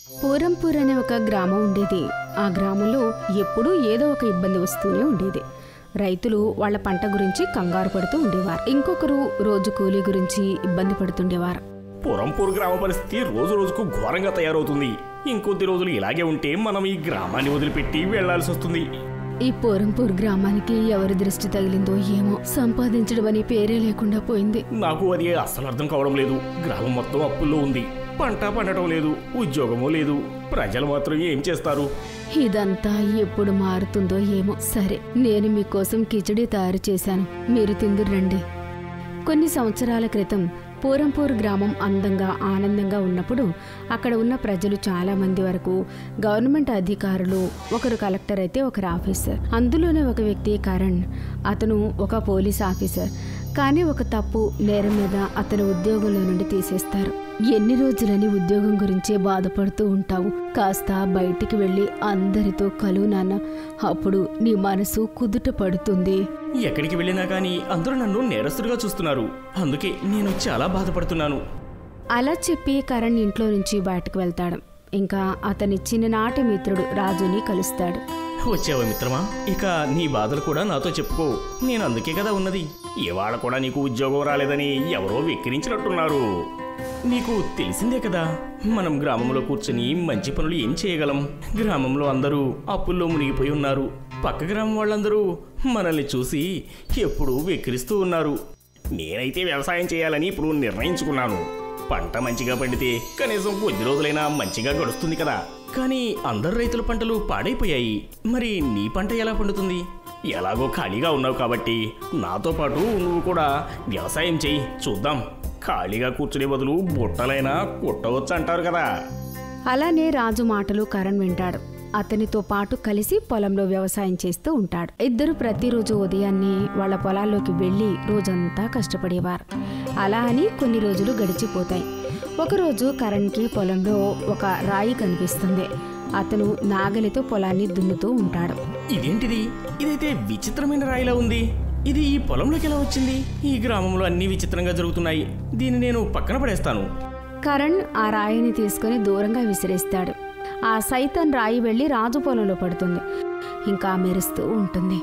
పూరంపూర్ అనే ఒక గ్రామం ఉండేది ఆ గ్రామంలో ఎప్పుడూ ఏదో ఒక ఇబ్బంది వస్తూనే ఉండేది రైతులు వాళ్ళ పంట గురించి కంగారు పడుతూ ఉండేవారు ఇంకొకరు రోజు కూలీ గురించి ఇబ్బంది పడుతుండేవారు పురంపూర్ గ్రామ పరిస్థితి రోజు రోజుకు ఘోరంగా తయారవుతుంది ఇంకొద్ది రోజులు ఇలాగే ఉంటే మనం ఈ గ్రామాన్ని వదిలిపెట్టి వెళ్లాల్సి వస్తుంది ఈ పూరంపూర్ గ్రామానికి ఎవరి దృష్టి తగిలిందో ఏమో సంపాదించడం అని పేరే లేకుండా పోయింది నాకు అది అస్సలు అర్థం కావడం లేదు గ్రామం మొత్తం అప్పుల్లో ఉంది పంట పండటం లేదు ఉద్యోగమూ లేదు ప్రజలు మాత్రం ఏం చేస్తారు ఇదంతా ఎప్పుడు మారుతుందో ఏమో సరే నేను మీకోసం కిచడీ తయారు చేశాను మీరు తిందురు రండి కొన్ని సంవత్సరాల క్రితం పూరంపూర్ గ్రామం అందంగా ఆనందంగా ఉన్నప్పుడు అక్కడ ఉన్న ప్రజలు చాలా మంది వరకు గవర్నమెంట్ అధికారులు ఒకరు కలెక్టర్ అయితే ఒకరు ఆఫీసర్ అందులోనే ఒక వ్యక్తి కరణ్ అతను ఒక పోలీస్ ఆఫీసర్ కానీ ఒక తప్పు నేరం మీద అతను ఉద్యోగంలో నుండి తీసేస్తారు ఎన్ని రోజులని ఉద్యోగం గురించే బాధపడుతూ ఉంటావు కాస్త బయటికి వెళ్ళి అందరితో కలువు నాన్న అప్పుడు నీ మనసు కుదుట పడుతుంది ఎక్కడికి వెళ్ళినా కానీ అందరూ నన్ను నేరస్తుడిగా చూస్తున్నారు అందుకే నేను చాలా బాధపడుతున్నాను అలా చెప్పి కరణ్ ఇంట్లో నుంచి బయటకు వెళ్తాడు ఇంకా అతని చిన్ననాటి మిత్రుడు రాజుని కలుస్తాడు వచ్చావా మిత్రమా ఇక నీ బాధలు కూడా నాతో చెప్పుకో నేను అందుకే కదా ఉన్నది ఇవాళ కూడా నీకు ఉద్యోగం రాలేదని ఎవరో వెక్కిరించినట్టున్నారు నీకు తెలిసిందే కదా మనం గ్రామంలో కూర్చొని మంచి పనులు ఏం చేయగలం గ్రామంలో అందరూ అప్పుల్లో మునిగిపోయి ఉన్నారు పక్క గ్రామం వాళ్ళందరూ మనల్ని చూసి ఎప్పుడూ వెక్కిరిస్తూ ఉన్నారు నేనైతే వ్యవసాయం చేయాలని ఇప్పుడు నిర్ణయించుకున్నాను పంట మంచిగా పండితే కనీసం కొద్ది రోజులైనా మంచిగా గడుస్తుంది కదా కానీ అందరు రైతుల పంటలు పాడైపోయాయి మరి నీ పంట ఎలా పండుతుంది ఎలాగో ఖాళీగా ఉన్నావు కాబట్టి నాతో పాటు నువ్వు కూడా వ్యవసాయం చెయ్యి చూద్దాం ఖాళీగా కూర్చునే బదులు బుట్టలైనా కుట్టవచ్చు అంటారు కదా అలానే రాజు మాటలు కరణ్ వింటాడు అతనితో పాటు కలిసి పొలంలో వ్యవసాయం చేస్తూ ఉంటాడు ఇద్దరు ప్రతిరోజు ఉదయాన్నే వాళ్ళ పొలాల్లోకి వెళ్ళి రోజంతా కష్టపడేవారు అలా అని కొన్ని రోజులు గడిచిపోతాయి ఒకరోజు కరణ్కి పొలంలో ఒక రాయి కనిపిస్తుంది అతను నాగలితో పొలాన్ని దున్నుతూ ఉంటాడు ఇదేంటిది ఇదైతే విచిత్రమైన రాయిలా ఉంది ఇది ఈ పొలంలోకి ఎలా వచ్చింది ఈ గ్రామంలో అన్ని విచిత్రంగా జరుగుతున్నాయి దీన్ని నేను పక్కన పడేస్తాను కరణ్ ఆ రాయిని తీసుకుని దూరంగా విసిరేస్తాడు ఆ సైతన్ రాయి వెళ్ళి రాజు పొలంలో పడుతుంది ఇంకా మెరుస్తూ ఉంటుంది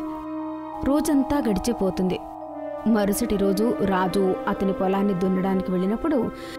రోజంతా గడిచిపోతుంది మరుసటి రోజు రాజు అతని పొలాన్ని దున్నడానికి వెళ్ళినప్పుడు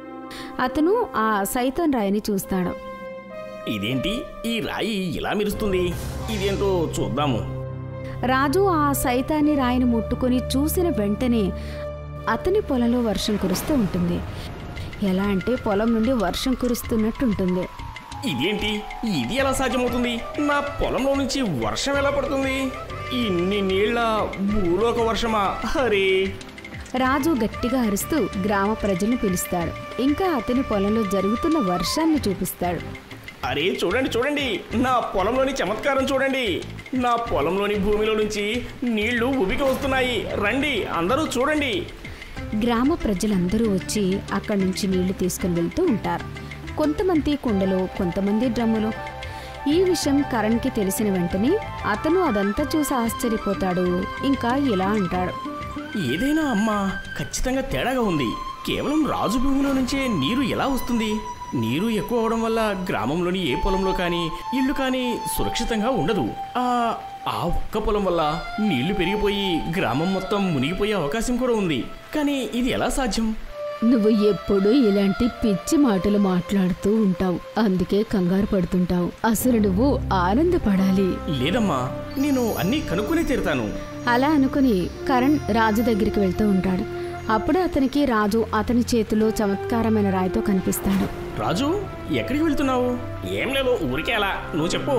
అతను ఆ సైతన్ రాయిని చూస్తాడు ఇదేంటి ఈ రాయి ఇలా మెరుస్తుంది ఇదేంటో చూద్దాము రాజు ఆ సైతాన్ని రాయిని ముట్టుకొని చూసిన వెంటనే అతని పొలంలో వర్షం కురుస్తూ ఉంటుంది ఎలా అంటే పొలం నుండి వర్షం కురుస్తున్నట్టుంటుంది ఇదేంటి ఇది ఎలా సాధ్యమవుతుంది నా పొలంలో నుంచి వర్షం ఎలా పడుతుంది ఇన్ని నీళ్ళ భూలోక వర్షమా హరే రాజు గట్టిగా అరుస్తూ గ్రామ ప్రజలను పిలుస్తాడు ఇంకా అతని పొలంలో జరుగుతున్న వర్షాన్ని చూపిస్తాడు అరే చూడండి చూడండి నా పొలంలోని చమత్కారం చూడండి నా పొలంలోని భూమిలో నుంచి నీళ్లు ఉబికి వస్తున్నాయి రండి అందరూ చూడండి గ్రామ ప్రజలందరూ వచ్చి అక్కడి నుంచి నీళ్లు తీసుకుని వెళ్తూ ఉంటారు కొంతమంది కుండలో కొంతమంది డ్రమ్ములో ఈ విషయం కరణ్కి తెలిసిన వెంటనే అతను అదంతా చూసి ఆశ్చర్యపోతాడు ఇంకా ఇలా అంటాడు ఏదైనా అమ్మా ఖచ్చితంగా తేడాగా ఉంది కేవలం రాజు భూమిలో నుంచే నీరు ఎలా వస్తుంది నీరు ఎక్కువ అవడం వల్ల గ్రామంలోని ఏ పొలంలో కానీ ఇల్లు కానీ సురక్షితంగా ఉండదు ఆ ఆ ఒక్క పొలం వల్ల నీళ్లు పెరిగిపోయి గ్రామం మొత్తం మునిగిపోయే అవకాశం కూడా ఉంది కానీ ఇది ఎలా సాధ్యం నువ్వు ఎప్పుడూ ఇలాంటి పిచ్చి మాటలు మాట్లాడుతూ ఉంటావు అందుకే కంగారు పడుతుంటావు అసలు నువ్వు ఆనందపడాలి లేదమ్మా నేను అన్నీ కనుక్కునే తీరుతాను అలా అనుకుని కరణ్ రాజు దగ్గరికి వెళ్తూ ఉంటాడు అప్పుడే అతనికి రాజు అతని చేతిలో చమత్కారమైన రాయితో కనిపిస్తాడు రాజు ఎక్కడికి వెళ్తున్నావు ఏం లేదు ఊరికే అలా నువ్వు చెప్పు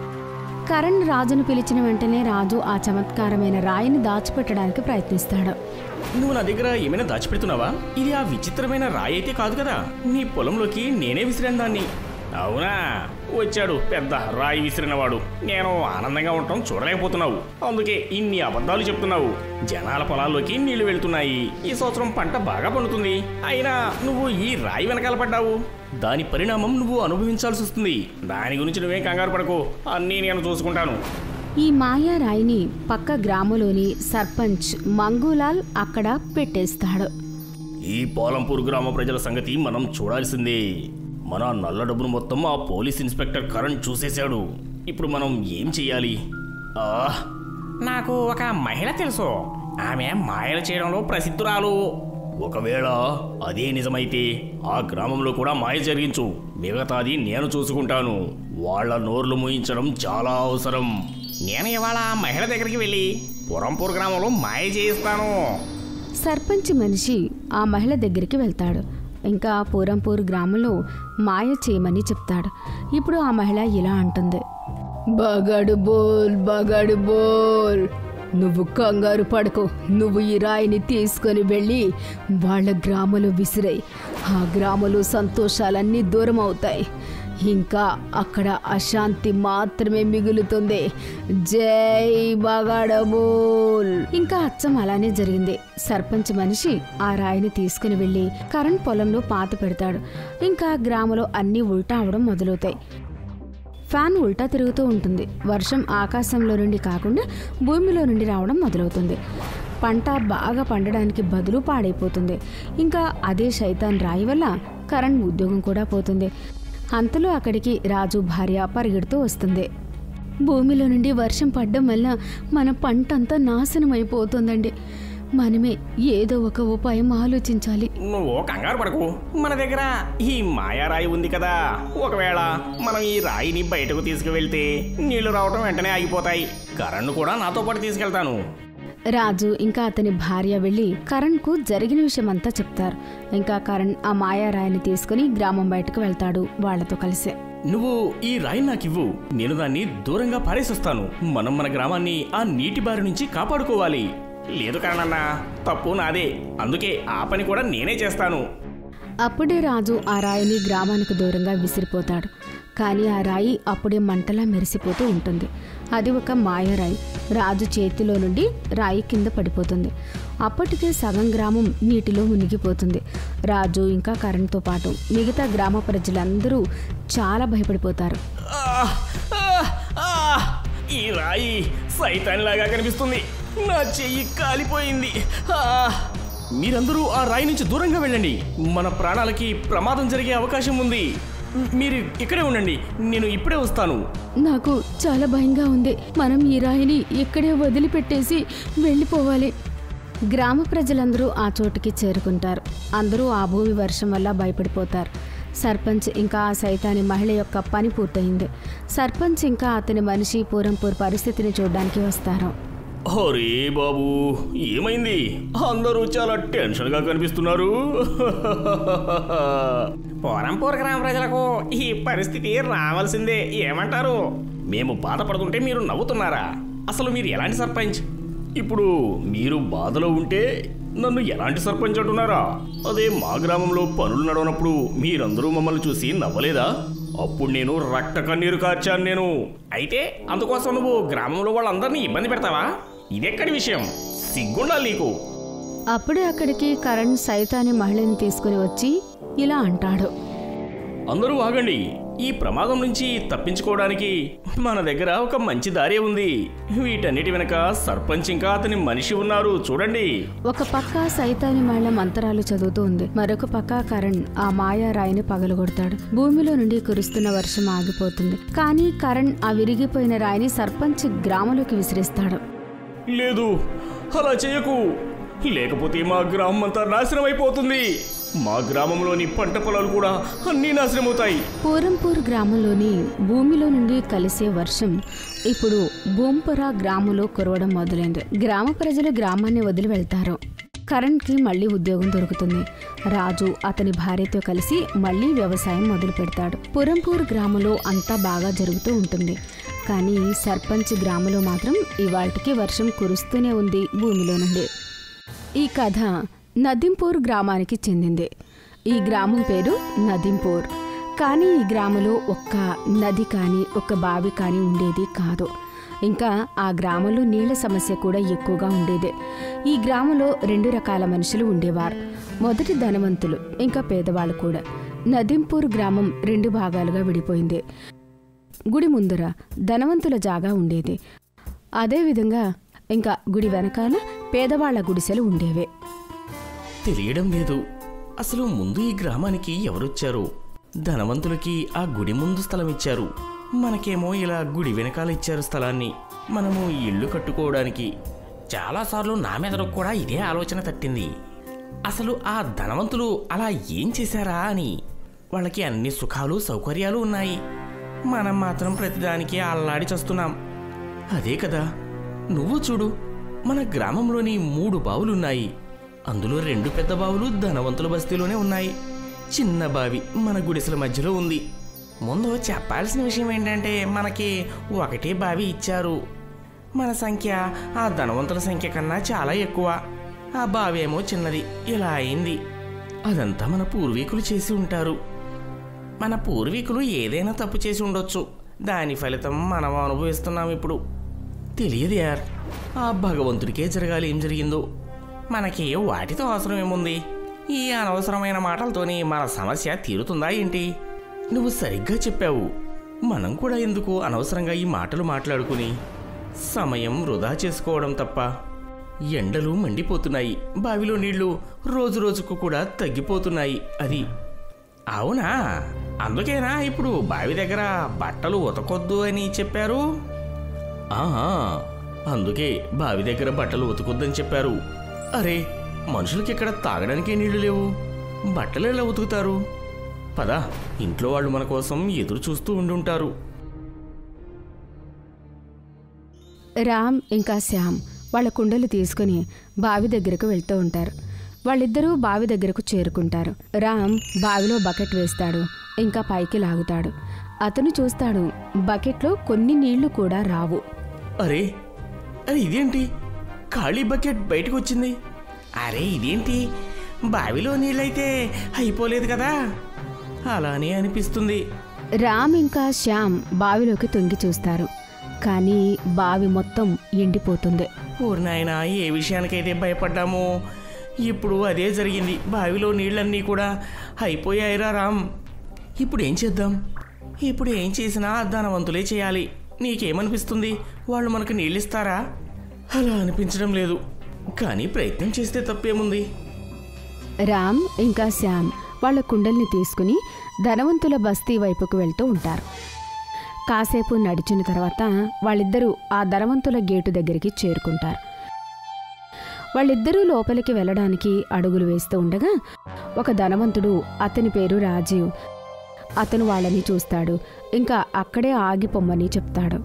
కరణ్ రాజును పిలిచిన వెంటనే రాజు ఆ చమత్కారమైన రాయిని దాచిపెట్టడానికి ప్రయత్నిస్తాడు నువ్వు నా దగ్గర ఏమైనా దాచిపెడుతున్నావా ఇది ఆ విచిత్రమైన రాయి అయితే కాదు కదా నీ పొలంలోకి నేనే విసిరాను దాన్ని అవునా వచ్చాడు పెద్ద రాయి విసిరినవాడు నేను ఆనందంగా ఉండటం చూడలేకపోతున్నావు అందుకే ఇన్ని అబద్ధాలు చెప్తున్నావు జనాల పొలాల్లోకి నీళ్లు వెళ్తున్నాయి ఈ సంవత్సరం పంట బాగా పండుతుంది అయినా నువ్వు ఈ రాయి వెనకాల పడ్డావు దాని పరిణామం నువ్వు అనుభవించాల్సి వస్తుంది దాని గురించి నువ్వేం కంగారు పడకు అన్నీ నేను చూసుకుంటాను ఈ మాయా రాయిని పక్క గ్రామంలోని సర్పంచ్ మంగూలాల్ అక్కడ పెట్టేస్తాడు ఈ పోలంపూర్ గ్రామ ప్రజల సంగతి మనం చూడాల్సిందే మన నల్ల డబ్బును మొత్తం ఆ పోలీస్ ఇన్స్పెక్టర్ కరణ్ చూసేశాడు ఇప్పుడు మనం ఏం చెయ్యాలి ఆ నాకు ఒక మహిళ తెలుసు ఆమె మాయలు చేయడంలో ప్రసిద్ధురాలు ఒకవేళ అదే నిజమైతే ఆ గ్రామంలో కూడా మాయ జరిగించు మిగతాది నేను చూసుకుంటాను వాళ్ళ నోర్లు మూయించడం చాలా అవసరం నేను ఇవాళ ఆ మహిళ దగ్గరికి వెళ్ళి పురంపూర్ గ్రామంలో మాయ చేయిస్తాను సర్పంచ్ మనిషి ఆ మహిళ దగ్గరికి వెళ్తాడు ఇంకా పూరంపూర్ గ్రామంలో మాయ చేయమని చెప్తాడు ఇప్పుడు ఆ మహిళ ఇలా అంటుంది బగాడు బోల్ బగాడు బోల్ నువ్వు కంగారు పడకు నువ్వు ఈ రాయిని తీసుకొని వెళ్ళి వాళ్ళ గ్రామంలో విసిరాయి ఆ గ్రామంలో సంతోషాలన్నీ దూరం అవుతాయి ఇంకా అక్కడ అశాంతి మాత్రమే మిగులుతుంది జై బగాడబోల్ ఇంకా అచ్చం అలానే జరిగింది సర్పంచ్ మనిషి ఆ రాయిని తీసుకుని వెళ్ళి కరణ్ పొలంలో పాత పెడతాడు ఇంకా గ్రామంలో అన్నీ ఉల్టా అవడం మొదలవుతాయి ఫ్యాన్ ఉల్టా తిరుగుతూ ఉంటుంది వర్షం ఆకాశంలో నుండి కాకుండా భూమిలో నుండి రావడం మొదలవుతుంది పంట బాగా పండడానికి బదులు పాడైపోతుంది ఇంకా అదే శైతాన్ రాయి వల్ల కరణ్ ఉద్యోగం కూడా పోతుంది అంతలో అక్కడికి రాజు భార్య పరిగెడుతూ వస్తుంది భూమిలో నుండి వర్షం పడ్డం వల్ల మన పంట అంతా నాశనం అయిపోతుందండి మనమే ఏదో ఒక ఉపాయం ఆలోచించాలి నువ్వు కంగారు పడకు మన దగ్గర ఈ మాయారాయి ఉంది కదా ఒకవేళ మనం ఈ రాయిని బయటకు తీసుకువెళ్తే నీళ్లు రావటం వెంటనే ఆగిపోతాయి కరణ్ కూడా నాతో పాటు తీసుకెళ్తాను రాజు ఇంకా అతని భార్య వెళ్ళి కరణ్ కు జరిగిన విషయం అంతా చెప్తారు ఇంకా కరణ్ ఆ మాయారాయిని తీసుకుని గ్రామం బయటకు వెళ్తాడు వాళ్ళతో కలిసి నువ్వు ఈ రాయి నాకివ్వు నేను దాన్ని దూరంగా పారేసొస్తాను మనం మన గ్రామాన్ని ఆ నీటి బారి నుంచి కాపాడుకోవాలి లేదు కరణన్న తప్పు నాదే అందుకే ఆ పని కూడా నేనే చేస్తాను అప్పుడే రాజు ఆ రాయిని గ్రామానికి దూరంగా విసిరిపోతాడు కానీ ఆ రాయి అప్పుడే మంటలా మెరిసిపోతూ ఉంటుంది అది ఒక మాయరాయి రాజు చేతిలో నుండి రాయి కింద పడిపోతుంది అప్పటికే సగం గ్రామం నీటిలో మునిగిపోతుంది రాజు ఇంకా కరణ్తో పాటు మిగతా గ్రామ ప్రజలందరూ చాలా భయపడిపోతారు ఆ, ఆ, ఆ, ఈ రాయి సైతాన్లాగా కనిపిస్తుంది నా చెయ్యి కాలిపోయింది ఆ, మీరందరూ ఆ రాయి నుంచి దూరంగా వెళ్ళండి మన ప్రాణాలకి ప్రమాదం జరిగే అవకాశం ఉంది మీరు ఇక్కడే ఉండండి నేను ఇప్పుడే వస్తాను నాకు చాలా భయంగా ఉంది మనం ఈ రాయిని ఇక్కడే వదిలిపెట్టేసి వెళ్ళిపోవాలి గ్రామ ప్రజలందరూ ఆ చోటుకి చేరుకుంటారు అందరూ ఆ భూమి వర్షం వల్ల భయపడిపోతారు సర్పంచ్ ఇంకా ఆ సైతాని మహిళ యొక్క పని పూర్తయింది సర్పంచ్ ఇంకా అతని మనిషి పూరంపూర్ పరిస్థితిని చూడడానికి వస్తారు అరే బాబు ఏమైంది అందరూ చాలా టెన్షన్గా కనిపిస్తున్నారు పోరంపూర్ గ్రామ ప్రజలకు ఈ పరిస్థితి రావాల్సిందే ఏమంటారు మేము బాధపడుతుంటే మీరు నవ్వుతున్నారా అసలు మీరు ఎలాంటి సర్పంచ్ ఇప్పుడు మీరు బాధలో ఉంటే నన్ను ఎలాంటి సర్పంచ్ అంటున్నారా అదే మా గ్రామంలో పనులు నడవనప్పుడు మీరందరూ మమ్మల్ని చూసి నవ్వలేదా అప్పుడు నేను రక్త కన్నీరు కార్చాను నేను అయితే అందుకోసం నువ్వు గ్రామంలో వాళ్ళందరినీ ఇబ్బంది పెడతావా ఇదెక్కడి విషయం సిగ్గుండాలి నీకు అప్పుడే అక్కడికి కరణ్ సైతాని మహిళని తీసుకుని వచ్చి ఇలా అంటాడు అందరూ ఆగండి ఈ ప్రమాదం నుంచి తప్పించుకోవడానికి మన దగ్గర ఒక మంచి దారి ఉంది వీటన్నిటి వెనక సర్పంచ్ ఇంకా అతని మనిషి ఉన్నారు చూడండి ఒక పక్క సైతాని మహిళ మంత్రాలు చదువుతూ ఉంది మరొక పక్క కరణ్ ఆ మాయా రాయిని పగలగొడతాడు భూమిలో నుండి కురుస్తున్న వర్షం ఆగిపోతుంది కానీ కరణ్ ఆ విరిగిపోయిన రాయిని సర్పంచ్ గ్రామంలోకి విసిరేస్తాడు లేదు అలా చేయకు లేకపోతే మా గ్రామం అంతా నాశనం అయిపోతుంది మా గ్రామంలోని పంట పొలాలు కూడా అన్నీ నాశనం అవుతాయి పూరంపూర్ గ్రామంలోని భూమిలో నుండి కలిసే వర్షం ఇప్పుడు బొంపుర గ్రామంలో కురవడం మొదలైంది గ్రామ ప్రజలు గ్రామాన్ని వదిలి వెళ్తారు కరణ్కి మళ్ళీ ఉద్యోగం దొరుకుతుంది రాజు అతని భార్యతో కలిసి మళ్ళీ వ్యవసాయం మొదలు పెడతాడు పురంపూర్ గ్రామంలో అంతా బాగా జరుగుతూ ఉంటుంది కానీ సర్పంచ్ గ్రామంలో మాత్రం ఇవాళకి వర్షం కురుస్తూనే ఉంది భూమిలో నుండి ఈ కథ నదింపూర్ గ్రామానికి చెందింది ఈ గ్రామం పేరు నదింపూర్ కానీ ఈ గ్రామంలో ఒక్క నది కానీ ఒక్క బావి కానీ ఉండేది కాదు ఇంకా ఆ గ్రామంలో నీళ్ల సమస్య కూడా ఎక్కువగా ఉండేది ఈ గ్రామంలో రెండు రకాల మనుషులు ఉండేవారు మొదటి ధనవంతులు ఇంకా పేదవాళ్ళు కూడా నదింపూర్ గ్రామం రెండు భాగాలుగా విడిపోయింది గుడి ముందర ధనవంతుల జాగా ఉండేది అదేవిధంగా ఇంకా గుడి వెనకాల పేదవాళ్ల గుడిసెలు ఉండేవే తెలియడం లేదు అసలు ముందు ఈ గ్రామానికి ఎవరొచ్చారు ధనవంతులకి ఆ గుడి ముందు స్థలం ఇచ్చారు మనకేమో ఇలా గుడి వెనకాల ఇచ్చారు స్థలాన్ని మనము ఇల్లు కట్టుకోవడానికి చాలాసార్లు నా మీద కూడా ఇదే ఆలోచన తట్టింది అసలు ఆ ధనవంతులు అలా ఏం చేశారా అని వాళ్ళకి అన్ని సుఖాలు సౌకర్యాలు ఉన్నాయి మనం మాత్రం ప్రతిదానికి అల్లాడి చస్తున్నాం అదే కదా నువ్వు చూడు మన గ్రామంలోని మూడు బావులున్నాయి అందులో రెండు పెద్ద బావులు ధనవంతుల బస్తీలోనే ఉన్నాయి చిన్న బావి మన గుడిసెల మధ్యలో ఉంది ముందు చెప్పాల్సిన విషయం ఏంటంటే మనకి ఒకటే బావి ఇచ్చారు మన సంఖ్య ఆ ధనవంతుల సంఖ్య కన్నా చాలా ఎక్కువ ఆ బావి ఏమో చిన్నది ఇలా అయింది అదంతా మన పూర్వీకులు చేసి ఉంటారు మన పూర్వీకులు ఏదైనా తప్పు చేసి ఉండొచ్చు దాని ఫలితం మనం అనుభవిస్తున్నాం ఇప్పుడు తెలియదు యార్ ఆ భగవంతుడికే జరగాలి ఏం జరిగిందో మనకి వాటితో అవసరం ఏముంది ఈ అనవసరమైన మాటలతోని మన సమస్య తీరుతుందా ఏంటి నువ్వు సరిగ్గా చెప్పావు మనం కూడా ఎందుకు అనవసరంగా ఈ మాటలు మాట్లాడుకుని సమయం వృధా చేసుకోవడం తప్ప ఎండలు మండిపోతున్నాయి బావిలో నీళ్లు రోజు రోజుకు కూడా తగ్గిపోతున్నాయి అది అవునా అందుకేనా ఇప్పుడు బావి దగ్గర బట్టలు ఉతకొద్దు అని చెప్పారు ఆహా అందుకే బావి దగ్గర బట్టలు ఉతకొద్దని చెప్పారు అరే మనుషులకి ఇక్కడ తాగడానికి నీళ్లు లేవు బట్టలు ఎలా ఉతుకుతారు పద ఇంట్లో వాళ్ళు మన కోసం ఎదురు చూస్తూ ఉండుంటారు రామ్ ఇంకా శ్యామ్ వాళ్ళ కుండలు తీసుకుని బావి దగ్గరకు వెళ్తూ ఉంటారు వాళ్ళిద్దరూ బావి దగ్గరకు చేరుకుంటారు రామ్ బావిలో బకెట్ వేస్తాడు ఇంకా పైకి లాగుతాడు అతను చూస్తాడు బకెట్లో కొన్ని నీళ్లు కూడా రావు అరే అరే ఇదేంటి ఖాళీ బకెట్ బయటకు వచ్చింది అరే ఇదేంటి బావిలో నీళ్ళైతే అయిపోలేదు కదా అలానే అనిపిస్తుంది రామ్ ఇంకా శ్యామ్ బావిలోకి తొంగి చూస్తారు కానీ బావి మొత్తం ఎండిపోతుంది ఊరినాయన ఏ విషయానికైతే భయపడ్డామో ఇప్పుడు అదే జరిగింది బావిలో నీళ్ళన్నీ కూడా అయిపోయాయిరా రామ్ ఇప్పుడు ఏం చేద్దాం ఇప్పుడు ఏం చేసినా ధనవంతులే చేయాలి నీకేమనిపిస్తుంది వాళ్ళు మనకు నీళ్ళిస్తారా అలా అనిపించడం లేదు కానీ ప్రయత్నం చేస్తే తప్పేముంది రామ్ ఇంకా శ్యామ్ వాళ్ళ కుండల్ని తీసుకుని ధనవంతుల బస్తీ వైపుకు వెళ్తూ ఉంటారు కాసేపు నడిచిన తర్వాత వాళ్ళిద్దరూ ఆ ధనవంతుల గేటు దగ్గరికి చేరుకుంటారు వాళ్ళిద్దరూ లోపలికి వెళ్ళడానికి అడుగులు వేస్తూ ఉండగా ఒక ధనవంతుడు అతని పేరు రాజీవ్ అతను వాళ్ళని చూస్తాడు ఇంకా అక్కడే ఆగిపోమ్మని చెప్తాడు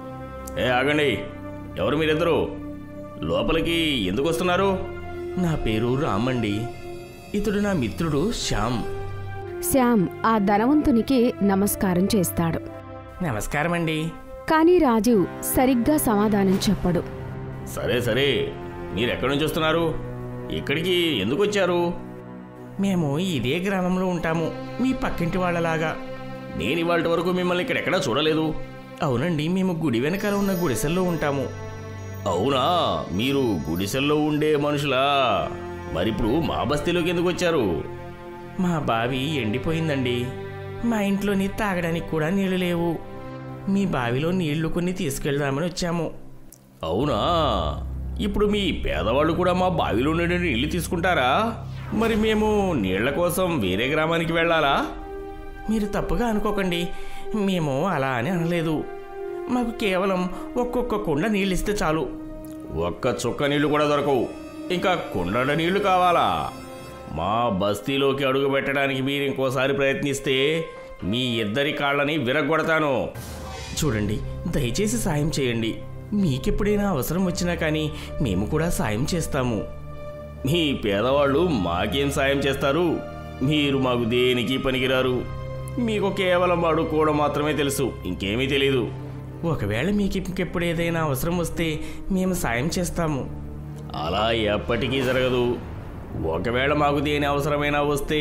ఏ ఆగండి ఎవరు మీరిద్దరు లోపలికి ఎందుకు వస్తున్నారు నా పేరు రామండి ఇతడు నా మిత్రుడు శ్యామ్ శ్యామ్ ఆ ధనవంతునికి నమస్కారం చేస్తాడు నమస్కారం అండి కానీ రాజీవ్ సరిగ్గా సమాధానం చెప్పడు సరే సరే మీరు ఎక్కడి నుంచి వస్తున్నారు ఇక్కడికి ఎందుకు వచ్చారు మేము ఇదే గ్రామంలో ఉంటాము మీ పక్కింటి వాళ్ళలాగా నేను ఇవాళ వరకు మిమ్మల్ని ఇక్కడ ఎక్కడా చూడలేదు అవునండి మేము గుడి వెనకాల ఉన్న గుడిసెల్లో ఉంటాము అవునా మీరు గుడిసెల్లో ఉండే మనుషులా మరిప్పుడు మా బస్తీలోకి ఎందుకు వచ్చారు మా బావి ఎండిపోయిందండి మా ఇంట్లోని తాగడానికి కూడా నీళ్లు లేవు మీ బావిలో నీళ్లు కొన్ని తీసుకెళ్దామని వచ్చాము అవునా ఇప్పుడు మీ పేదవాళ్ళు కూడా మా బావిలో నుండి నీళ్లు తీసుకుంటారా మరి మేము నీళ్ల కోసం వేరే గ్రామానికి వెళ్ళాలా మీరు తప్పుగా అనుకోకండి మేము అలా అని అనలేదు మాకు కేవలం ఒక్కొక్క కుండ నీళ్ళు ఇస్తే చాలు ఒక్క చుక్క నీళ్లు కూడా దొరకవు ఇంకా కుండడ నీళ్లు కావాలా మా బస్తీలోకి అడుగు పెట్టడానికి మీరు ఇంకోసారి ప్రయత్నిస్తే మీ ఇద్దరి కాళ్ళని విరగొడతాను చూడండి దయచేసి సాయం చేయండి మీకెప్పుడైనా అవసరం వచ్చినా కానీ మేము కూడా సాయం చేస్తాము మీ పేదవాళ్ళు మాకేం సాయం చేస్తారు మీరు మాకు దేనికి పనికిరారు మీకు కేవలం అడుక్కోవడం మాత్రమే తెలుసు ఇంకేమీ తెలీదు ఒకవేళ మీకు ఇంకెప్పుడు ఏదైనా అవసరం వస్తే మేము సాయం చేస్తాము అలా ఎప్పటికీ జరగదు ఒకవేళ మాకు దేని అవసరమైనా వస్తే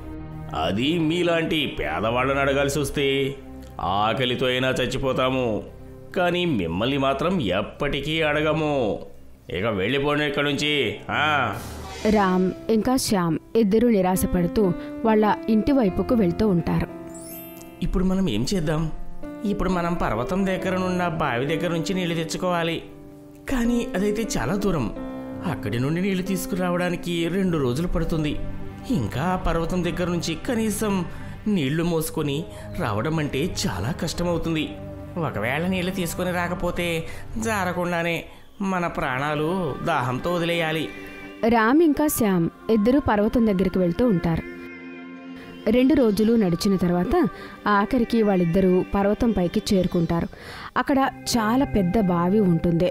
అది మీలాంటి పేదవాళ్ళని అడగాల్సి వస్తే ఆకలితో అయినా చచ్చిపోతాము కానీ మిమ్మల్ని మాత్రం ఎప్పటికీ అడగము ఇక వెళ్ళిపోండి ఇక్కడి నుంచి ఆ. రామ్ ఇంకా శ్యామ్ ఇద్దరూ నిరాశపడుతూ వాళ్ళ ఇంటి వైపుకు వెళ్తూ ఉంటారు ఇప్పుడు మనం ఏం చేద్దాం ఇప్పుడు మనం పర్వతం దగ్గర నుండి బావి దగ్గర నుంచి నీళ్లు తెచ్చుకోవాలి కానీ అదైతే చాలా దూరం అక్కడి నుండి నీళ్లు తీసుకురావడానికి రెండు రోజులు పడుతుంది ఇంకా ఆ పర్వతం దగ్గర నుంచి కనీసం నీళ్లు మోసుకొని రావడం అంటే చాలా కష్టమవుతుంది ఒకవేళ నీళ్లు తీసుకుని రాకపోతే జారకుండానే మన ప్రాణాలు దాహంతో వదిలేయాలి రామ్ ఇంకా శ్యామ్ ఇద్దరూ పర్వతం దగ్గరికి వెళ్తూ ఉంటారు రెండు రోజులు నడిచిన తర్వాత ఆఖరికి వాళ్ళిద్దరూ పర్వతం పైకి చేరుకుంటారు అక్కడ చాలా పెద్ద బావి ఉంటుంది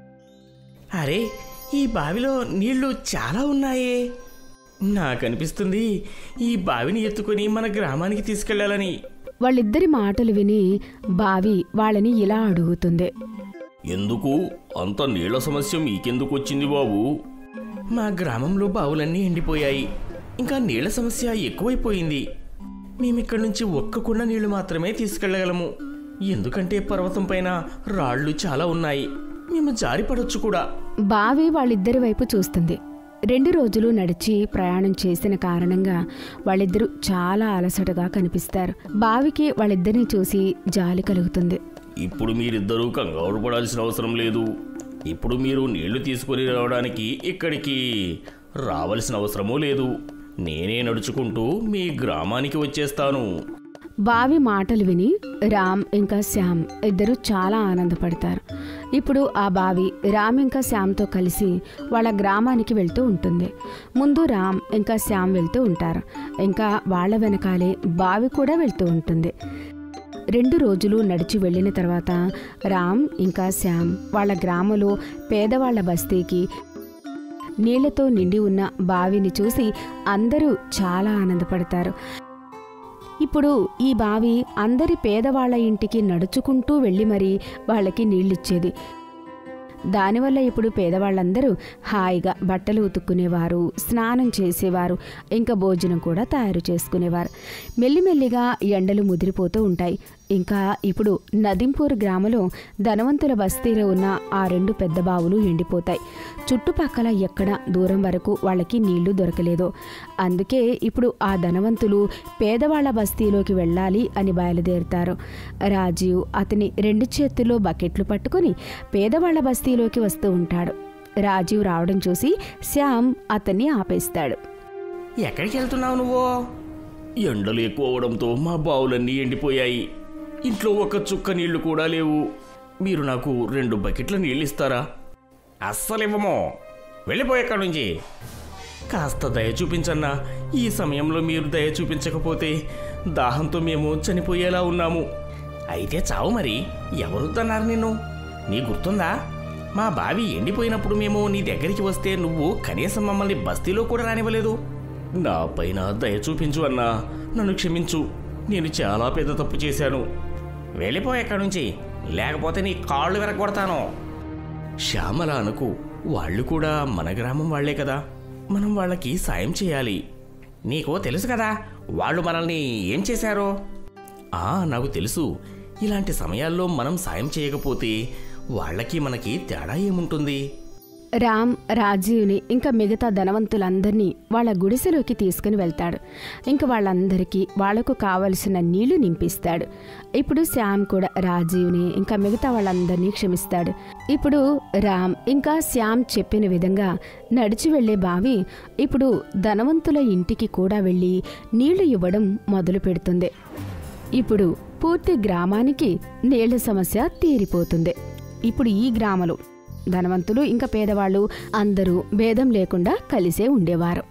అరే ఈ బావిలో నీళ్లు చాలా ఉన్నాయే నాకనిపిస్తుంది ఈ బావిని ఎత్తుకొని మన గ్రామానికి తీసుకెళ్లాలని వాళ్ళిద్దరి మాటలు విని బావి వాళ్ళని ఇలా అడుగుతుంది ఎందుకు అంత నీళ్ల సమస్య మీకెందుకు వచ్చింది బాబు మా గ్రామంలో బావులన్నీ ఎండిపోయాయి ఇంకా నీళ్ల సమస్య ఎక్కువైపోయింది మేమిక్కడి నుంచి ఒక్క కుండ నీళ్లు మాత్రమే తీసుకెళ్లగలము ఎందుకంటే పర్వతం పైన రాళ్ళు చాలా ఉన్నాయి మేము జారిపడొచ్చు కూడా బావి వాళ్ళిద్దరి వైపు చూస్తుంది రెండు రోజులు నడిచి ప్రయాణం చేసిన కారణంగా వాళ్ళిద్దరూ చాలా అలసటగా కనిపిస్తారు బావికి వాళ్ళిద్దరిని చూసి జాలి కలుగుతుంది ఇప్పుడు మీరిద్దరూ కంగారు పడాల్సిన అవసరం లేదు ఇప్పుడు మీరు నీళ్లు తీసుకొని రావడానికి ఇక్కడికి రావలసిన అవసరమూ లేదు నేనే నడుచుకుంటూ మీ గ్రామానికి వచ్చేస్తాను బావి మాటలు విని రామ్ ఇంకా శ్యామ్ ఇద్దరు చాలా ఆనందపడతారు ఇప్పుడు ఆ బావి రామ్ ఇంకా శ్యామ్తో కలిసి వాళ్ళ గ్రామానికి వెళ్తూ ఉంటుంది ముందు రామ్ ఇంకా శ్యామ్ వెళ్తూ ఉంటారు ఇంకా వాళ్ళ వెనకాలే బావి కూడా వెళ్తూ ఉంటుంది రెండు రోజులు నడిచి వెళ్ళిన తర్వాత రామ్ ఇంకా శ్యామ్ వాళ్ళ గ్రామంలో పేదవాళ్ల బస్తీకి నీళ్లతో నిండి ఉన్న బావిని చూసి అందరూ చాలా ఆనందపడతారు ఇప్పుడు ఈ బావి అందరి పేదవాళ్ల ఇంటికి నడుచుకుంటూ వెళ్ళి మరీ వాళ్ళకి నీళ్ళిచ్చేది దానివల్ల ఇప్పుడు పేదవాళ్ళందరూ హాయిగా బట్టలు ఉతుక్కునేవారు స్నానం చేసేవారు ఇంకా భోజనం కూడా తయారు చేసుకునేవారు మెల్లిమెల్లిగా ఎండలు ముదిరిపోతూ ఉంటాయి ఇంకా ఇప్పుడు నదింపూర్ గ్రామంలో ధనవంతుల బస్తీలో ఉన్న ఆ రెండు పెద్ద బావులు ఎండిపోతాయి చుట్టుపక్కల ఎక్కడ దూరం వరకు వాళ్ళకి నీళ్లు దొరకలేదు అందుకే ఇప్పుడు ఆ ధనవంతులు పేదవాళ్ల బస్తీలోకి వెళ్ళాలి అని బయలుదేరుతారు రాజీవ్ అతని రెండు చేతుల్లో బకెట్లు పట్టుకుని పేదవాళ్ల బస్తీలోకి వస్తూ ఉంటాడు రాజీవ్ రావడం చూసి శ్యామ్ అతన్ని ఆపేస్తాడు ఎక్కడికి వెళ్తున్నావు నువ్వు ఎండలు ఎక్కువ అవడంతో మా బావులన్నీ ఎండిపోయాయి ఇంట్లో ఒక చుక్క నీళ్లు కూడా లేవు మీరు నాకు రెండు బకెట్ల నీళ్ళు ఇస్తారా అస్సలు ఇవ్వము వెళ్ళిపోయి ఎక్కడి నుంచి కాస్త దయ చూపించన్నా ఈ సమయంలో మీరు దయ చూపించకపోతే దాహంతో మేము చనిపోయేలా ఉన్నాము అయితే చావు మరి ఎవరుద్దన్నారు నిన్ను నీ గుర్తుందా మా బావి ఎండిపోయినప్పుడు మేము నీ దగ్గరికి వస్తే నువ్వు కనీసం మమ్మల్ని బస్తీలో కూడా రానివ్వలేదు నా పైన దయ చూపించు అన్నా నన్ను క్షమించు నేను చాలా పెద్ద తప్పు చేశాను వెళ్ళిపో ఎక్కడి నుంచి లేకపోతే నీ కాళ్ళు విరగొడతాను శ్యామల అనుకు వాళ్ళు కూడా మన గ్రామం వాళ్లే కదా మనం వాళ్ళకి సాయం చేయాలి నీకు తెలుసు కదా వాళ్ళు మనల్ని ఏం చేశారో ఆ నాకు తెలుసు ఇలాంటి సమయాల్లో మనం సాయం చేయకపోతే వాళ్ళకి మనకి తేడా ఏముంటుంది రామ్ రాజీవ్ని ఇంకా మిగతా ధనవంతులందరినీ వాళ్ళ గుడిసెలోకి తీసుకుని వెళ్తాడు ఇంకా వాళ్ళందరికీ వాళ్లకు కావలసిన నీళ్లు నింపిస్తాడు ఇప్పుడు శ్యామ్ కూడా రాజీవ్ని ఇంకా మిగతా వాళ్ళందరినీ క్షమిస్తాడు ఇప్పుడు రామ్ ఇంకా శ్యామ్ చెప్పిన విధంగా నడిచి వెళ్లే బావి ఇప్పుడు ధనవంతుల ఇంటికి కూడా వెళ్ళి నీళ్లు ఇవ్వడం మొదలు పెడుతుంది ఇప్పుడు పూర్తి గ్రామానికి నీళ్ల సమస్య తీరిపోతుంది ఇప్పుడు ఈ గ్రామంలో ధనవంతులు ఇంకా పేదవాళ్ళు అందరూ భేదం లేకుండా కలిసే ఉండేవారు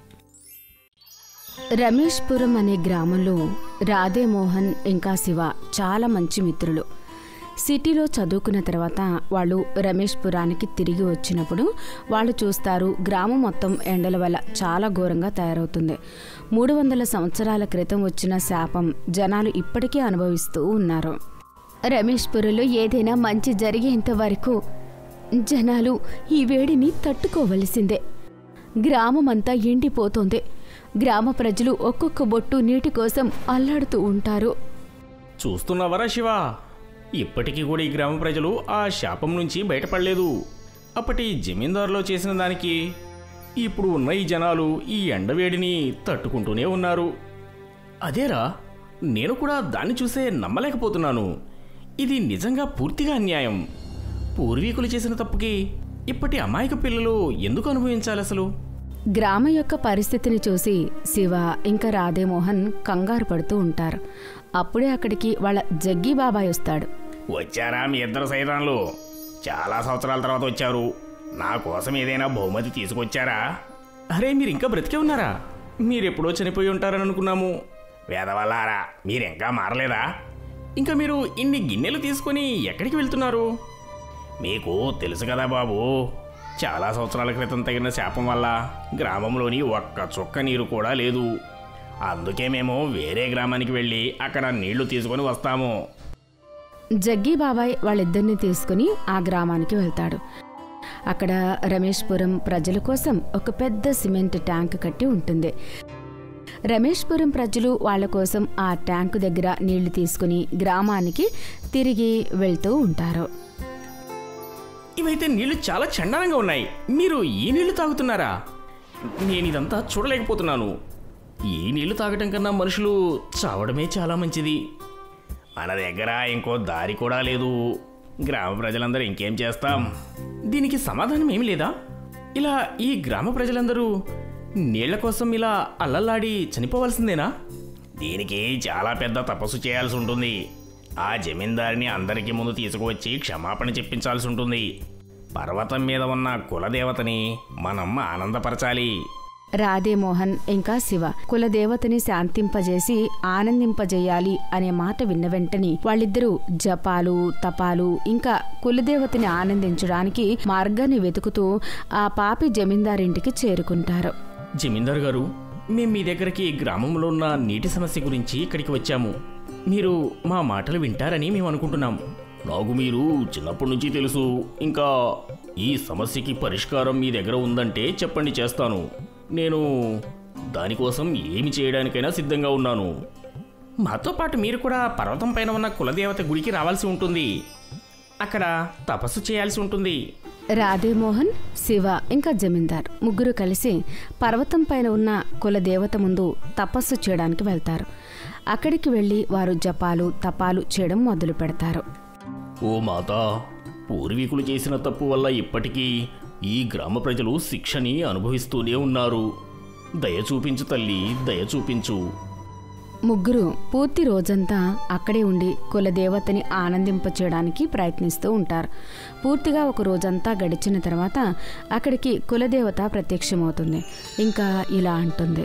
రమేష్పురం అనే గ్రామంలో రాధే మోహన్ ఇంకా శివ చాలా మంచి మిత్రులు సిటీలో చదువుకున్న తర్వాత వాళ్ళు రమేష్పురానికి తిరిగి వచ్చినప్పుడు వాళ్ళు చూస్తారు గ్రామం మొత్తం ఎండల వల్ల చాలా ఘోరంగా తయారవుతుంది మూడు వందల సంవత్సరాల క్రితం వచ్చిన శాపం జనాలు ఇప్పటికీ అనుభవిస్తూ ఉన్నారు రమేష్పురంలో ఏదైనా మంచి జరిగేంత వరకు జనాలు ఈ వేడిని తట్టుకోవలసిందే గ్రామమంతా ఎండిపోతోంది గ్రామ ప్రజలు ఒక్కొక్క బొట్టు నీటి కోసం అల్లాడుతూ ఉంటారు చూస్తున్నావరా శివ ఇప్పటికీ కూడా ఈ గ్రామ ప్రజలు ఆ శాపం నుంచి బయటపడలేదు అప్పటి జమీందారులో చేసిన దానికి ఇప్పుడు ఉన్న ఈ జనాలు ఈ ఎండవేడిని తట్టుకుంటూనే ఉన్నారు అదేరా నేను కూడా దాన్ని చూసే నమ్మలేకపోతున్నాను ఇది నిజంగా పూర్తిగా అన్యాయం పూర్వీకులు చేసిన తప్పుకి ఇప్పటి అమాయక పిల్లలు ఎందుకు అనుభవించాలి అసలు గ్రామ యొక్క పరిస్థితిని చూసి శివ ఇంకా రాధేమోహన్ కంగారు పడుతూ ఉంటారు అప్పుడే అక్కడికి వాళ్ళ జగ్గి బాబాయ్ వస్తాడు వచ్చారా మీ ఇద్దరు సైతాన్లు చాలా సంవత్సరాల తర్వాత వచ్చారు నా కోసం ఏదైనా బహుమతి తీసుకొచ్చారా అరే మీరు ఇంకా బ్రతికే ఉన్నారా మీరెప్పుడో చనిపోయి ఉంటారని అనుకున్నాము వేదవల్లారా మీరింకా మారలేదా ఇంకా మీరు ఇన్ని గిన్నెలు తీసుకొని ఎక్కడికి వెళ్తున్నారు మీకు తెలుసు కదా బాబు చాలా సంవత్సరాల క్రితం తగిన శాపం వల్ల గ్రామంలోని ఒక్క చుక్క నీరు కూడా లేదు అందుకే మేము వేరే గ్రామానికి వెళ్ళి అక్కడ నీళ్లు తీసుకొని వస్తాము జగ్గి బాబాయ్ వాళ్ళిద్దరిని తీసుకుని ఆ గ్రామానికి వెళ్తాడు అక్కడ రమేష్పురం ప్రజల కోసం ఒక పెద్ద సిమెంట్ ట్యాంక్ కట్టి ఉంటుంది రమేష్పురం ప్రజలు వాళ్ళ కోసం ఆ ట్యాంకు దగ్గర నీళ్లు తీసుకుని గ్రామానికి తిరిగి వెళ్తూ ఉంటారు ఇవైతే నీళ్లు చాలా చండాలంగా ఉన్నాయి మీరు ఈ నీళ్లు తాగుతున్నారా నేను ఇదంతా చూడలేకపోతున్నాను ఈ నీళ్లు తాగటం కన్నా మనుషులు చావడమే చాలా మంచిది మన దగ్గర ఇంకో దారి కూడా లేదు గ్రామ ప్రజలందరూ ఇంకేం చేస్తాం దీనికి సమాధానం ఏమి లేదా ఇలా ఈ గ్రామ ప్రజలందరూ నీళ్ల కోసం ఇలా అల్లల్లాడి చనిపోవాల్సిందేనా దీనికి చాలా పెద్ద తపస్సు చేయాల్సి ఉంటుంది ఆ జమీందారిని అందరికీ ముందు తీసుకువచ్చి క్షమాపణ చెప్పించాల్సి ఉంటుంది పర్వతం మీద ఉన్న కులదేవతని మనం ఆనందపరచాలి రాధేమోహన్ ఇంకా శివ కులదేవతని శాంతింపజేసి ఆనందింపజేయాలి అనే మాట విన్న వెంటనే వాళ్ళిద్దరూ జపాలు తపాలు ఇంకా కులదేవతని ఆనందించడానికి మార్గాన్ని వెతుకుతూ ఆ పాపి జమీందారింటికి చేరుకుంటారు జమీందార్ గారు మేము మీ దగ్గరికి గ్రామంలో ఉన్న నీటి సమస్య గురించి ఇక్కడికి వచ్చాము మీరు మా మాటలు వింటారని మేము అనుకుంటున్నాం నాకు మీరు చిన్నప్పటి నుంచి తెలుసు ఇంకా ఈ సమస్యకి పరిష్కారం మీ దగ్గర ఉందంటే చెప్పండి చేస్తాను నేను దానికోసం ఏమి చేయడానికైనా సిద్ధంగా ఉన్నాను మాతో పాటు మీరు కూడా పర్వతం పైన ఉన్న కులదేవత గుడికి రావాల్సి ఉంటుంది అక్కడ తపస్సు చేయాల్సి ఉంటుంది రాధేమోహన్ శివ ఇంకా జమీందార్ ముగ్గురు కలిసి పర్వతం పైన ఉన్న కులదేవత ముందు తపస్సు చేయడానికి వెళ్తారు అక్కడికి వెళ్ళి వారు జపాలు తపాలు చేయడం మొదలు పెడతారు ఓ మాత పూర్వీకులు చేసిన తప్పు వల్ల ఇప్పటికీ ఈ గ్రామ ప్రజలు శిక్షని అనుభవిస్తూనే ఉన్నారు దయ చూపించు తల్లి దయ చూపించు ముగ్గురు పూర్తి రోజంతా అక్కడే ఉండి కులదేవతని ఆనందింపచేయడానికి ప్రయత్నిస్తూ ఉంటారు పూర్తిగా ఒక రోజంతా గడిచిన తర్వాత అక్కడికి కులదేవత ప్రత్యక్షమవుతుంది ఇంకా ఇలా అంటుంది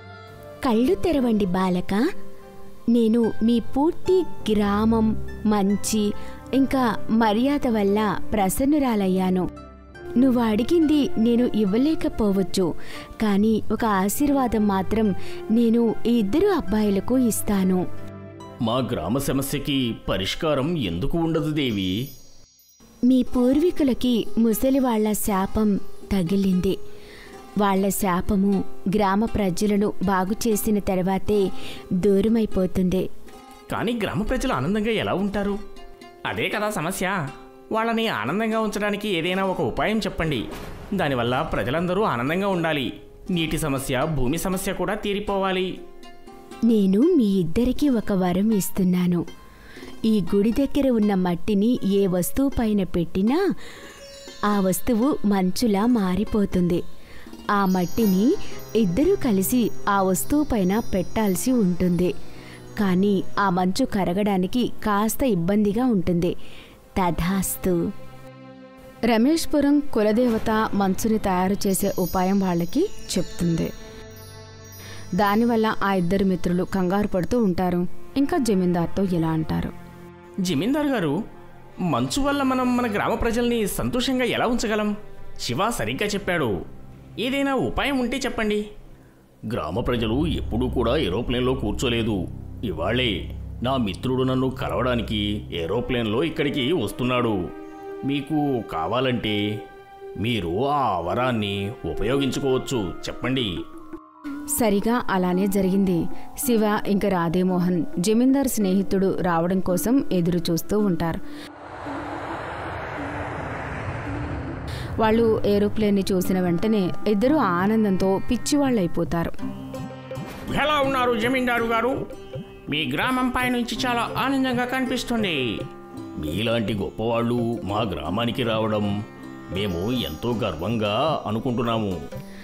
కళ్ళు తెరవండి బాలక నేను మీ పూర్తి గ్రామం మంచి ఇంకా మర్యాద వల్ల ప్రసన్నురాలయ్యాను నువ్వు అడిగింది నేను ఇవ్వలేకపోవచ్చు కానీ ఒక ఆశీర్వాదం మాత్రం నేను ఈ ఇద్దరు అబ్బాయిలకు ఇస్తాను మా గ్రామ సమస్యకి పరిష్కారం ఎందుకు ఉండదు దేవి మీ పూర్వీకులకి ముసలి వాళ్ళ శాపం తగిలింది వాళ్ళ శాపము గ్రామ ప్రజలను బాగు చేసిన తర్వాతే దూరమైపోతుంది కానీ గ్రామ ప్రజలు ఆనందంగా ఎలా ఉంటారు అదే కదా సమస్య వాళ్ళని ఆనందంగా ఉంచడానికి ఏదైనా ఒక ఉపాయం చెప్పండి దానివల్ల ప్రజలందరూ ఆనందంగా ఉండాలి నీటి సమస్య భూమి సమస్య కూడా తీరిపోవాలి నేను మీ ఇద్దరికి ఒక వరం ఇస్తున్నాను ఈ గుడి దగ్గర ఉన్న మట్టిని ఏ వస్తువు పైన పెట్టినా ఆ వస్తువు మంచులా మారిపోతుంది ఆ మట్టిని ఇద్దరూ కలిసి ఆ వస్తువు పైన పెట్టాల్సి ఉంటుంది కానీ ఆ మంచు కరగడానికి కాస్త ఇబ్బందిగా ఉంటుంది తథాస్తు రమేష్పురం కులదేవత మంచుని తయారు చేసే ఉపాయం వాళ్ళకి చెప్తుంది దానివల్ల ఆ ఇద్దరు మిత్రులు కంగారు పడుతూ ఉంటారు ఇంకా జమీందార్తో ఇలా అంటారు జమీందార్ గారు మంచు వల్ల మనం మన గ్రామ ప్రజల్ని సంతోషంగా ఎలా ఉంచగలం శివ సరిగ్గా చెప్పాడు ఏదైనా ఉపాయం ఉంటే చెప్పండి గ్రామ ప్రజలు ఎప్పుడూ కూడా ఏరోప్లేన్లో కూర్చోలేదు ఇవాళే నా మిత్రుడు నన్ను కలవడానికి ఏరోప్లేన్లో ఇక్కడికి వస్తున్నాడు మీకు కావాలంటే మీరు ఆ వరాన్ని ఉపయోగించుకోవచ్చు చెప్పండి సరిగా అలానే జరిగింది శివ ఇంకా రాధేమోహన్ జమీందార్ స్నేహితుడు రావడం కోసం ఎదురు చూస్తూ ఉంటారు వాళ్ళు ఏరోప్లేన్ని చూసిన వెంటనే ఇద్దరు ఆనందంతో పిచ్చివాళ్ళైపోతారు ఎలా ఉన్నారు జమీందారు గారు మీ గ్రామం పై నుంచి చాలా ఆనందంగా కనిపిస్తుంది మీలాంటి గొప్పవాళ్ళు మా గ్రామానికి రావడం మేము ఎంతో గర్వంగా అనుకుంటున్నాము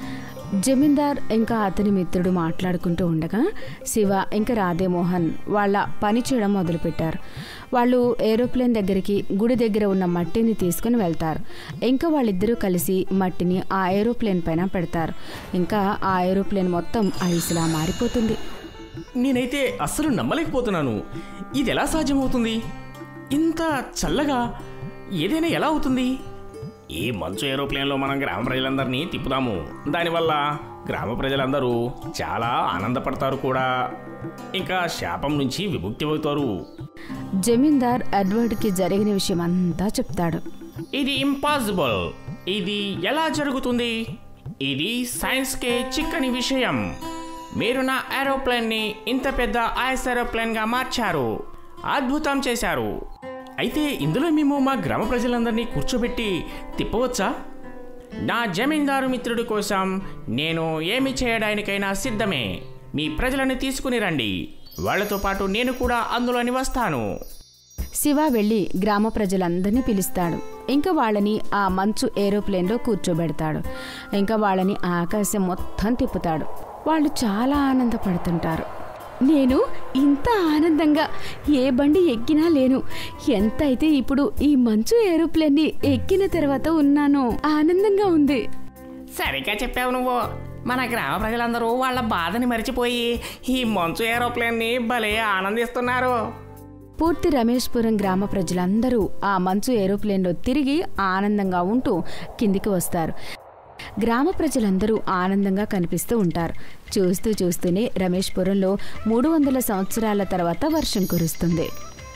జమీందార్ ఇంకా అతని మిత్రుడు మాట్లాడుకుంటూ ఉండగా శివ ఇంకా రాధేమోహన్ వాళ్ళ పని చేయడం మొదలుపెట్టారు వాళ్ళు ఏరోప్లేన్ దగ్గరికి గుడి దగ్గర ఉన్న మట్టిని తీసుకుని వెళ్తారు ఇంకా వాళ్ళిద్దరూ కలిసి మట్టిని ఆ ఏరోప్లేన్ పైన పెడతారు ఇంకా ఆ ఏరోప్లేన్ మొత్తం ఐస్లా మారిపోతుంది నేనైతే అస్సలు నమ్మలేకపోతున్నాను ఇది ఎలా సాధ్యమవుతుంది ఇంత చల్లగా ఏదైనా ఎలా అవుతుంది ఈ మంచు ఏరోప్లేన్లో మనం గ్రామ ప్రజలందరినీ తిప్పుదాము దానివల్ల గ్రామ ప్రజలందరూ చాలా ఆనందపడతారు కూడా ఇంకా శాపం నుంచి విముక్తి అవుతారు జమీందార్ ఎడ్వర్డ్కి జరిగిన విషయం అంతా చెప్తాడు ఇది ఇంపాసిబుల్ ఇది ఎలా జరుగుతుంది ఇది సైన్స్కే చిక్కని విషయం మీరు నా ఏరోప్లేన్ని ఇంత పెద్ద ఐస్ ఏరోప్లేన్గా మార్చారు అద్భుతం చేశారు అయితే ఇందులో మేము మా గ్రామ ప్రజలందరినీ కూర్చోబెట్టి తిప్పవచ్చా నా జమీందారు మిత్రుడి కోసం నేను ఏమి చేయడానికైనా సిద్ధమే మీ ప్రజలను తీసుకుని రండి వాళ్ళతో పాటు నేను కూడా అందులోని వస్తాను శివ వెళ్ళి గ్రామ ప్రజలందరినీ పిలుస్తాడు ఇంకా వాళ్ళని ఆ మంచు ఏరోప్లేన్లో కూర్చోబెడతాడు ఇంకా వాళ్ళని ఆకాశం మొత్తం తిప్పుతాడు వాళ్ళు చాలా ఆనందపడుతుంటారు నేను ఇంత ఆనందంగా ఏ బండి ఎక్కినా లేను ఎంత అయితే ఇప్పుడు ఈ మంచు ఏరోప్లేన్ని ఎక్కిన తర్వాత ఉన్నానో ఆనందంగా ఉంది సరిగ్గా చెప్పావు నువ్వు మన గ్రామ ప్రజలందరూ వాళ్ళ బాధని మర్చిపోయి ఈ మంచు ఏరోప్లేన్ని భలే ఆనందిస్తున్నారు పూర్తి రమేష్పురం గ్రామ ప్రజలందరూ ఆ మంచు ఏరోప్లేన్లో తిరిగి ఆనందంగా ఉంటూ కిందికి వస్తారు గ్రామ ప్రజలందరూ ఆనందంగా కనిపిస్తూ ఉంటారు చూస్తూ చూస్తూనే రమేష్పురంలో మూడు వందల సంవత్సరాల తర్వాత వర్షం కురుస్తుంది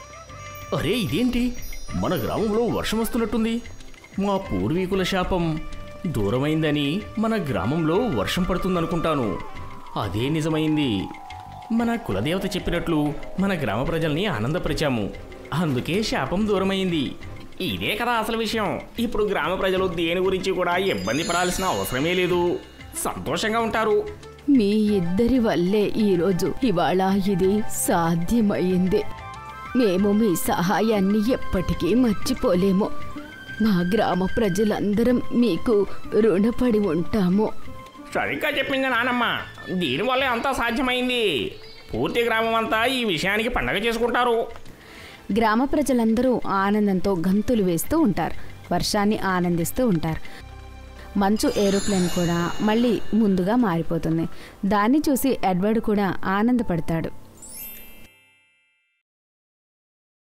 అరే ఇదేంటి మన గ్రామంలో వర్షం వస్తున్నట్టుంది మా పూర్వీకుల శాపం దూరమైందని మన గ్రామంలో వర్షం పడుతుందనుకుంటాను అదే నిజమైంది మన కులదేవత చెప్పినట్లు మన గ్రామ ప్రజల్ని ఆనందపరిచాము అందుకే శాపం దూరమైంది ఇదే కదా అసలు విషయం ఇప్పుడు గ్రామ ప్రజలు దేని గురించి కూడా ఇబ్బంది పడాల్సిన అవసరమే లేదు సంతోషంగా ఉంటారు మీ ఇద్దరి వల్లే ఈరోజు ఇవాళ ఇది సాధ్యమయ్యింది మేము మీ సహాయాన్ని ఎప్పటికీ మర్చిపోలేము మా గ్రామ ప్రజలందరం మీకు రుణపడి ఉంటాము సరిగ్గా చెప్పింది నానమ్మ దీనివల్లే అంతా సాధ్యమైంది పూర్తి గ్రామం అంతా ఈ విషయానికి పండగ చేసుకుంటారు గ్రామ ప్రజలందరూ ఆనందంతో గంతులు వేస్తూ ఉంటారు వర్షాన్ని ఆనందిస్తూ ఉంటారు మంచు ఏరోప్లేన్ కూడా మళ్ళీ ముందుగా మారిపోతుంది దాన్ని చూసి ఎడ్వర్డ్ కూడా ఆనందపడతాడు